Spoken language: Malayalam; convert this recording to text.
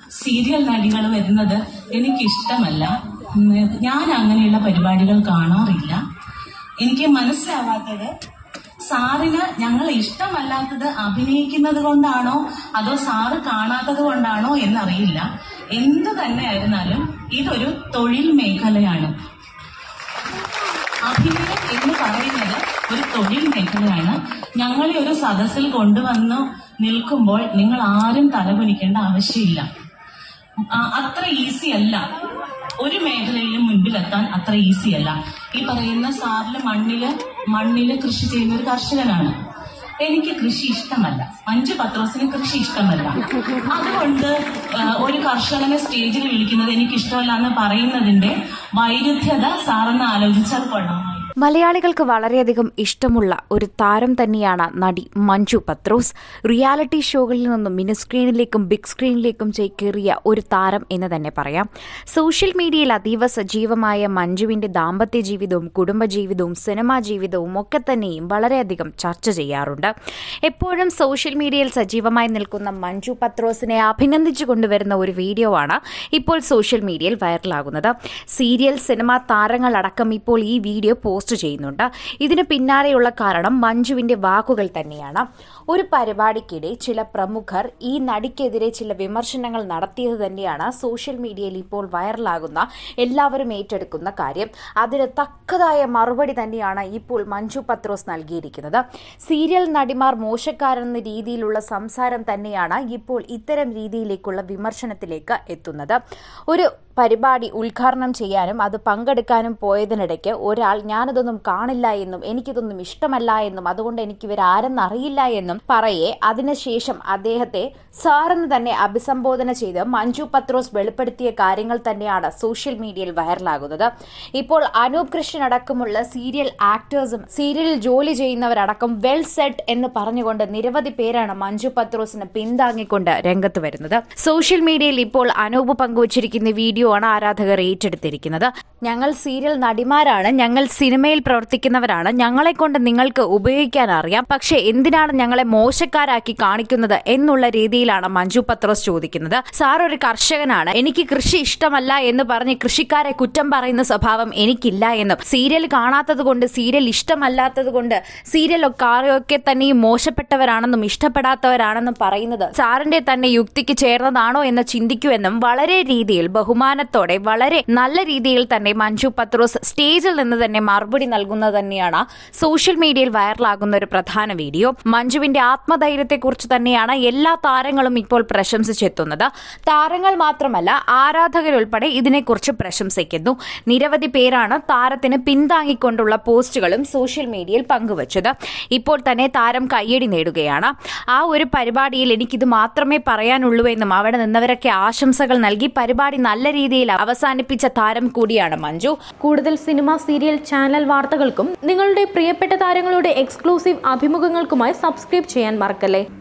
സീരിയൽ നടികൾ വരുന്നത് എനിക്കിഷ്ടമല്ല ഉം, ഞാൻ അങ്ങനെയുള്ള പരിപാടികൾ കാണാറില്ല എനിക്ക് മനസ്സിലാവാത്തത് സാറിന് ഞങ്ങൾ ഇഷ്ടമല്ലാത്തത് അഭിനയിക്കുന്നത് കൊണ്ടാണോ അതോ സാറ് കാണാത്തത് കൊണ്ടാണോ എന്നറിയില്ല എന്തു തന്നെ ആയിരുന്നാലും ഇതൊരു തൊഴിൽ മേഖലയാണ് അഭിനയം എന്ന് പറയുന്നത് ഒരു തൊഴിൽ മേഖലയാണ് ഞങ്ങളെ ഒരു സദസ്സിൽ കൊണ്ടുവന്ന് നിൽക്കുമ്പോൾ നിങ്ങൾ ആരും തലകുനിക്കേണ്ട ആവശ്യമില്ല ആ, അത്ര ഈസി അല്ല ഒരു മേഖലയിലും മുൻപിലെത്താൻ അത്ര ഈസി അല്ല ഈ പറയുന്ന സാറില് മണ്ണില് മണ്ണില് കൃഷി ചെയ്യുന്ന ഒരു കർഷകനാണ് എനിക്ക് കൃഷി ഇഷ്ടമല്ല മഞ്ജു പത്രോസിന് കൃഷി ഇഷ്ടമല്ല അതുകൊണ്ട് ആ, ഒരു കർഷകനെ സ്റ്റേജിൽ വിളിക്കുന്നത് എനിക്ക് ഇഷ്ടമല്ല എന്ന് പറയുന്നതിന്റെ വൈരുദ്ധ്യത സാറെന്ന് ആലോചിച്ചാൽ കൊള്ളാമായി മലയാളികൾക്ക് വളരെയധികം ഇഷ്ടമുള്ള ഒരു താരം തന്നെയാണ് നടി മഞ്ജു പത്രോസ് റിയാലിറ്റി ഷോകളിൽ നിന്നും മിനി സ്ക്രീനിലേക്കും ബിഗ് സ്ക്രീനിലേക്കും ചേക്കേറിയ ഒരു താരം എന്ന് തന്നെ പറയാം സോഷ്യൽ മീഡിയയിൽ അതീവ സജീവമായ മഞ്ജുവിന്റെ ദാമ്പത്യ ജീവിതവും കുടുംബജീവിതവും സിനിമാ ജീവിതവും ഒക്കെ തന്നെയും വളരെയധികം ചർച്ച ചെയ്യാറുണ്ട് എപ്പോഴും സോഷ്യൽ മീഡിയയിൽ സജീവമായി നിൽക്കുന്ന മഞ്ജു പത്രോസിനെ അഭിനന്ദിച്ചു കൊണ്ടുവരുന്ന ഒരു വീഡിയോ ആണ് ഇപ്പോൾ സോഷ്യൽ മീഡിയയിൽ വൈറലാകുന്നത് സീരിയൽ സിനിമാ താരങ്ങളടക്കം ഇപ്പോൾ ഈ വീഡിയോ പോസ്റ്റ് ചെയ്യുന്നുണ്ട് ഇതിന് പിന്നാലെയുള്ള കാരണം മഞ്ജുവിന്റെ വാക്കുകൾ തന്നെയാണ് ഒരു പരിപാടിക്കിടെ ചില പ്രമുഖർ ഈ നടിക്കെതിരെ ചില വിമർശനങ്ങൾ നടത്തിയത് തന്നെയാണ് സോഷ്യൽ മീഡിയയിൽ ഇപ്പോൾ വൈറലാകുന്ന എല്ലാവരും ഏറ്റെടുക്കുന്ന കാര്യം അതിന് തക്കതായ മറുപടി തന്നെയാണ് ഇപ്പോൾ മഞ്ജു പത്രോസ് നൽകിയിരിക്കുന്നത് സീരിയൽ നടിമാർ മോശക്കാരെന്ന രീതിയിലുള്ള സംസാരം തന്നെയാണ് ഇപ്പോൾ ഇത്തരം രീതിയിലേക്കുള്ള വിമർശനത്തിലേക്ക് എത്തുന്നത് ഒരു പരിപാടി ഉദ്ഘാടനം ചെയ്യാനും അത് പങ്കെടുക്കാനും പോയതിനിടയ്ക്ക് ഒരാൾ ഞാനതൊന്നും കാണില്ല എന്നും എനിക്കിതൊന്നും ഇഷ്ടമല്ല എന്നും അതുകൊണ്ട് എനിക്ക് ഇവരാരെന്ന് അറിയില്ല എന്നും പറയെ അതിനുശേഷം അദ്ദേഹത്തെ സാറെന്ന് തന്നെ അഭിസംബോധന ചെയ്ത് മഞ്ജു പത്രോസ് വെളിപ്പെടുത്തിയ കാര്യങ്ങൾ തന്നെയാണ് സോഷ്യൽ മീഡിയയിൽ വൈറലാകുന്നത് ഇപ്പോൾ അനൂപ് കൃഷ്ണൻ അടക്കമുള്ള സീരിയൽ ആക്ടേഴ്സും സീരിയലിൽ ജോലി ചെയ്യുന്നവരടക്കം വെൽ സെറ്റ് എന്ന് പറഞ്ഞുകൊണ്ട് നിരവധി പേരാണ് മഞ്ജു പത്രോസിന് പിന്താങ്ങിക്കൊണ്ട് രംഗത്ത് വരുന്നത് സോഷ്യൽ മീഡിയയിൽ ഇപ്പോൾ അനൂപ് പങ്കുവച്ചിരിക്കുന്ന വീഡിയോ ആണ് ആരാധകർ ഏറ്റെടുത്തിരിക്കുന്നത് ഞങ്ങൾ സീരിയൽ നടിമാരാണ് ഞങ്ങൾ സിനിമയിൽ പ്രവർത്തിക്കുന്നവരാണ് ഞങ്ങളെ കൊണ്ട് നിങ്ങൾക്ക് ഉപയോഗിക്കാൻ അറിയാം പക്ഷേ എന്തിനാണ് ഞങ്ങളെ മോശക്കാരാക്കി കാണിക്കുന്നത് എന്നുള്ള രീതിയിലാണ് മഞ്ജു പത്രോസ് ചോദിക്കുന്നത് സാർ ഒരു കർഷകനാണ് എനിക്ക് കൃഷി ഇഷ്ടമല്ല എന്ന് പറഞ്ഞ് കൃഷിക്കാരെ കുറ്റം പറയുന്ന സ്വഭാവം എനിക്കില്ല എന്നും സീരിയൽ കാണാത്തത് കൊണ്ട് സീരിയൽ ഇഷ്ടമല്ലാത്തത് കൊണ്ട് സീരിയൽ ഒക്കെ തന്നെയും മോശപ്പെട്ടവരാണെന്നും ഇഷ്ടപ്പെടാത്തവരാണെന്നും പറയുന്നത് സാറിന്റെ തന്നെ യുക്തിക്ക് ചേർന്നതാണോ എന്ന് ചിന്തിക്കുമെന്നും വളരെ രീതിയിൽ ബഹുമാനത്തോടെ വളരെ നല്ല രീതിയിൽ തന്നെ മഞ്ജു പത്രോസ് സ്റ്റേജിൽ നിന്ന് തന്നെ മറുപടി നൽകുന്നത് തന്നെയാണ് സോഷ്യൽ മീഡിയയിൽ വൈറലാകുന്ന ഒരു പ്രധാന വീഡിയോ മഞ്ജുവിന്റെ ആത്മധൈര്യത്തെക്കുറിച്ച് തന്നെയാണ് എല്ലാ താരങ്ങളും ഇപ്പോൾ പ്രശംസിച്ചെത്തുന്നത് താരങ്ങൾ മാത്രമല്ല ആരാധകരുൾപ്പെടെ ഇതിനെക്കുറിച്ച് പ്രശംസിക്കുന്നു നിരവധി പേരാണ് താരത്തിന് പിന്താങ്ങിക്കൊണ്ടുള്ള പോസ്റ്റുകളും സോഷ്യൽ മീഡിയയിൽ പങ്കുവച്ചത് ഇപ്പോൾ തന്നെ താരം കയ്യടി നേടുകയാണ് ആ ഒരു പരിപാടിയിൽ എനിക്കിത് മാത്രമേ പറയാനുള്ളൂ എന്നും അവിടെ നിന്നവരൊക്കെ ആശംസകൾ നൽകി പരിപാടി നല്ല രീതിയിൽ അവസാനിപ്പിച്ച താരം കൂടിയാണ് മഞ്ജു കൂടുതൽ സിനിമ സീരിയൽ ചാനൽ വാർത്തകൾക്കും നിങ്ങളുടെ പ്രിയപ്പെട്ട താരങ്ങളുടെ എക്സ്ക്ലൂസീവ് അഭിമുഖങ്ങൾക്കുമായി സബ്സ്ക്രൈബ് ചെയ്യാൻ മറക്കല്ലേ